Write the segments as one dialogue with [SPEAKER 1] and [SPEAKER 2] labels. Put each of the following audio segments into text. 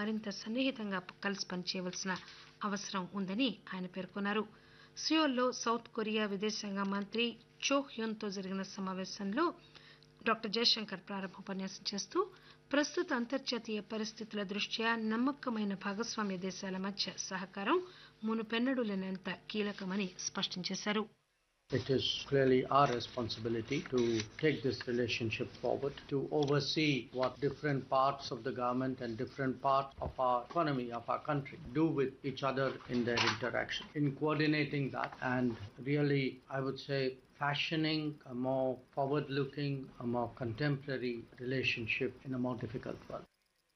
[SPEAKER 1] మరింత సన్నిహితంగా కలిసి పనిచేయవలసిన అవసరం ఉందని ఆయన పేర్కొన్నారు సియోల్లో సౌత్ కొరియా విదేశాంగ మంత్రి చో హ్యూన్తో జరిగిన సమావేశంలో డాక్టర్ జయశంకర్ ప్రారంభోపన్యాసం చేస్తూ ప్రస్తుత అంతర్జాతీయ పరిస్థితుల దృష్ట్యా నమ్మకమైన భాగస్వామ్య దేశాల మధ్య సహకారం మునుపెన్నడూ లేనంత కీలకమని స్పష్టం చేశారు
[SPEAKER 2] It is clearly our responsibility to take this relationship forward, to oversee what different parts of the government and different parts of our economy, of our country, do with each other in their interaction. In coordinating that and really, I would say, fashioning a more forward looking, a more contemporary relationship in a more difficult world.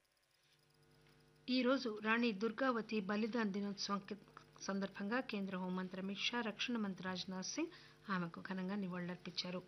[SPEAKER 1] ఈ రోజు రాణి దుర్గావతి బలిదాన్ దినోత్సవం కి- సందర్భంగా కేంద్ర హోంమంత్రి అమిత్ షా రక్షణ మంత్రి రాజ్నాథ్ సింగ్ ఆమెకు ఘనంగా నివాళులర్పించారు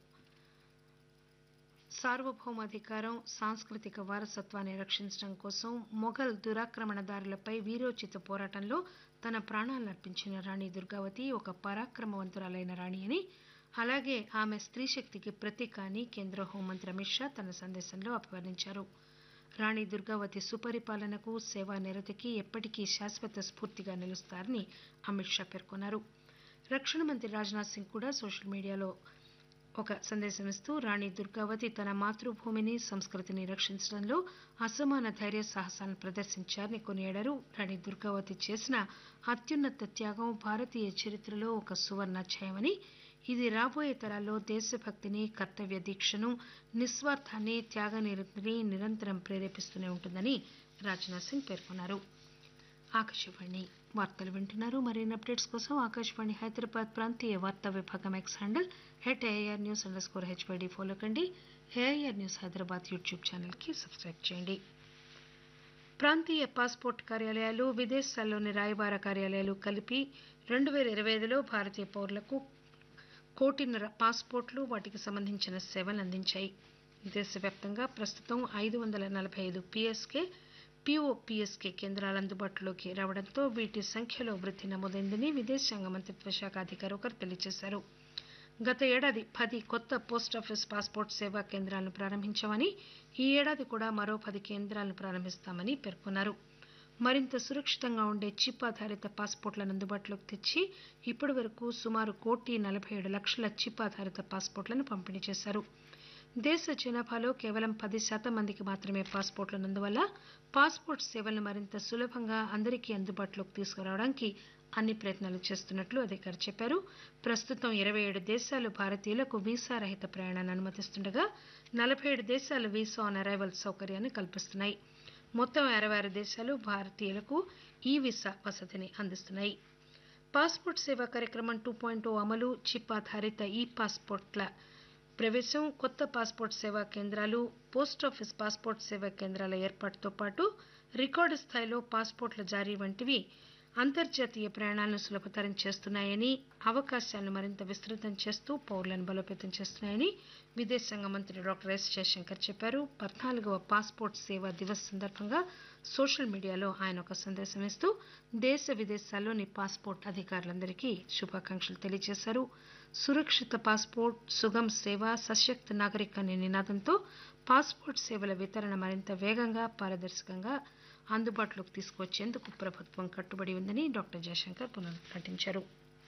[SPEAKER 1] సార్వభౌమాధికారం సాంస్కృతిక వారసత్వాన్ని రక్షించడం కోసం మొఘల్ దురాక్రమణదారులపై వీరోచిత పోరాటంలో తన ప్రాణాలను అర్పించిన రాణి దుర్గావతి ఒక పరాక్రమవంతురాలైన రాణి అని అలాగే ఆమె స్త్రీశక్తికి ప్రతీక అని కేంద్ర హోంమంత్రి అమిత్ షా తన సందేశంలో అభివర్ణించారు రాణి దుర్గావతి సుపరిపాలనకు సేవా నిరతికి ఎప్పటికీ శాశ్వత స్ఫూర్తిగా నిలుస్తారని అమిత్ షా పేర్కొన్నారు రక్షణ మంత్రి రాజ్నాథ్ సింగ్ కూడా సోషల్ మీడియాలో ఒక సందేశం ఇస్తూ రాణి దుర్గావతి తన మాతృభూమిని సంస్కృతిని రక్షించడంలో అసమాన ధైర్య సాహసాలను ప్రదర్శించారని కొనియాడారు రాణి దుర్గావతి చేసిన అత్యున్నత త్యాగం భారతీయ చరిత్రలో ఒక సువర్ణాధ్యాయమని ఇది రాబోయే తరాల్లో దేశభక్తిని కర్తవ్య దీక్షను నిస్వార్థాన్ని త్యాగనిరతిని నిరంతరం ప్రేరేపిస్తూనే ఉంటుందని రాజ్నాథ్ సింగ్ పేర్కొన్నారు ఆకాశవాణి వార్తలు వింటున్నారు మరిన్ని అప్డేట్స్ కోసం ఆకాశవాణి హైదరాబాద్ ప్రాంతీయ వార్తా విభాగం X handle at AIR news underscore HYD follow కండి ఏఐఆర్ న్యూస్ హైదరాబాద్ యూట్యూబ్ ఛానల్కి సబ్స్క్రైబ్ చేయండి ప్రాంతీయ పాస్పోర్ట్ కార్యాలయాలు విదేశాల్లోని రాయబార కార్యాలయాలు కలిపి రెండు వేల ఇరవై ఐదులో భారతీయ పౌరులకు కోటిన్నర పాస్పోర్ట్లు వాటికి సంబంధించిన సేవలు అందించాయి దేశవ్యాప్తంగా ప్రస్తుతం ఐదు వందల నలభై ఐదు పిఎస్కే పిఓపిఎస్కే కేంద్రాలు అందుబాటులోకి రావడంతో వీటి సంఖ్యలో వృద్ధి నమోదైందని విదేశాంగ మంత్రిత్వ శాఖ అధికారి ఒకరు తెలియజేశారు గత ఏడాది పది కొత్త పోస్టాఫీస్ పాస్పోర్ట్ సేవా కేంద్రాలను ప్రారంభించామని ఈ ఏడాది కూడా మరో పది కేంద్రాలను ప్రారంభిస్తామని పేర్కొన్నారు మరింత సురక్షితంగా ఉండే చిప్ ఆధారిత పాస్పోర్ట్లను అందుబాటులోకి తెచ్చి ఇప్పటి వరకు సుమారు కోటి నలభై ఏడు లక్షల చిప్ ఆధారిత పాస్పోర్ట్లను పంపిణీ చేశారు దేశ జనాభాలో కేవలం పది శాతం మందికి మాత్రమే పాస్పోర్ట్లు ఉన్నందువల్ల పాస్పోర్ట్ సేవలను మరింత సులభంగా అందరికీ అందుబాటులోకి తీసుకురావడానికి అన్ని ప్రయత్నాలు చేస్తున్నట్లు అధికారి చెప్పారు ప్రస్తుతం ఇరవై ఏడు దేశాలు భారతీయులకు వీసా రహిత ప్రయాణాన్ని అనుమతిస్తుండగా నలభై ఏడు దేశాలు వీసా ఆన్ అరైవల్ సౌకర్యాన్ని కల్పిస్తున్నాయి మొత్తం అరవై ఆరు దేశాలు భారతీయులకు ఈ వీసా వసతిని అందిస్తున్నాయి పాస్పోర్ట్ సేవా కార్యక్రమం టూ పాయింట్ అమలు చిప్ ఆధారిత ఈ పాస్పోర్ట్ల ప్రవేశం కొత్త పాస్పోర్ట్ సేవా కేంద్రాలు పోస్టాఫీస్ పాస్పోర్ట్ సేవా కేంద్రాల ఏర్పాటుతో పాటు రికార్డు స్థాయిలో పాస్పోర్ట్ల జారీ వంటివి అంతర్జాతీయ ప్రయాణాలను సులభతరం చేస్తున్నాయని అవకాశాలను మరింత విస్తృతం చేస్తూ పౌరులను బలోపేతం చేస్తున్నాయని విదేశాంగ మంత్రి డాక్టర్ ఎస్ జయశంకర్ చెప్పారు పద్నాలుగవ పాస్పోర్ట్ సేవా దివస్ సందర్భంగా సోషల్ మీడియాలో ఆయన ఒక సందేశం ఇస్తూ దేశ విదేశాల్లోని పాస్పోర్ట్ అధికారులందరికీ శుభాకాంక్షలు తెలియజేశారు సురక్షిత పాస్పోర్ట్ సుగం సేవ సశక్త నాగరిక్ అనే నినాదంతో పాస్పోర్ట్ సేవల వితరణ మరింత వేగంగా పారదర్శకంగా అందుబాటులోకి తీసుకువచ్చేందుకు ప్రభుత్వం కట్టుబడి ఉందని డాక్టర్ జయశంకర్ పునరుద్ఘాటించారు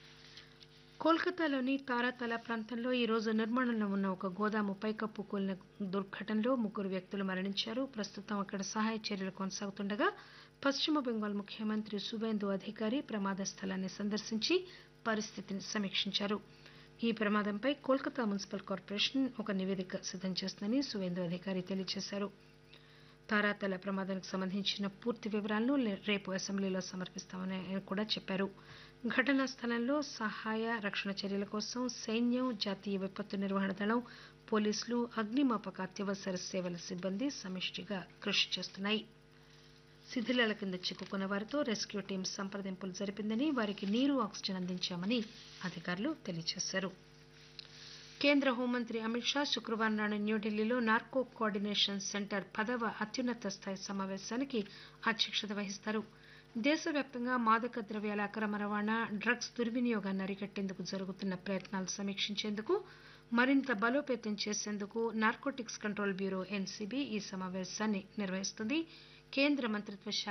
[SPEAKER 1] కోల్కతాలోని తారాతల ప్రాంతంలో ఈ రోజు నిర్మాణంలో ఉన్న ఒక గోదాము పైకప్పు కూలిన దుర్ఘటనలో ముగ్గురు వ్యక్తులు మరణించారు ప్రస్తుతం అక్కడ సహాయ చర్యలు కొనసాగుతుండగా పశ్చిమ బెంగాల్ ముఖ్యమంత్రి సువేందు అధికారి ప్రమాద స్థలాన్ని సందర్శించి పరిస్థితిని సమీక్షించారు ఈ ప్రమాదంపై కోల్కతా మున్సిపల్ కార్పొరేషన్ ఒక నివేదిక సిద్ధం చేస్తుందని సువేందు అధికారి తెలియజేశారు తారాతల ప్రమాదానికి సంబంధించిన పూర్తి వివరాలను లే- రేపు అసెంబ్లీలో సమర్పిస్తామని ఆయన కూడా చెప్పారు ఘటనా స్థలంలో సహాయ రక్షణ చర్యల కోసం సైన్యం జాతీయ విపత్తు నిర్వహణ దళం పోలీసులు అగ్నిమాపక అత్యవసర సేవల సిబ్బంది సమిష్టిగా కృషి చేస్తున్నాయి శిథిలాల కింద చిక్కుకున్న వారితో రెస్క్యూ టీం సంప్రదింపులు జరిపిందని వారికి నీరు ఆక్సిజన్ అందించామని అధికారులు తెలియజేశారు కేంద్ర హోంమంత్రి అమిత్ షా శుక్రవారం నాడు న్యూఢిల్లీలో నార్కో కోఆర్డినేషన్ సెంటర్ పదవ అత్యున్నత స్థాయి సమావేశానికి అధ్యక్షత వహిస్తారు దేశవ్యాప్తంగా మాదక ద్రవ్యాల అక్రమ రవాణా డ్రగ్స్ దుర్వినియోగాన్ని అరికట్టేందుకు జరుగుతున్న ప్రయత్నాలు సమీక్షించేందుకు మరింత బలోపేతం చేసేందుకు నార్కోటిక్స్ కంట్రోల్ బ్యూరో ఎన్సీబీ ఈ సమావేశాన్ని నిర్వహిస్తుంది కేంద్ర మంత్రిత్వ శాఖ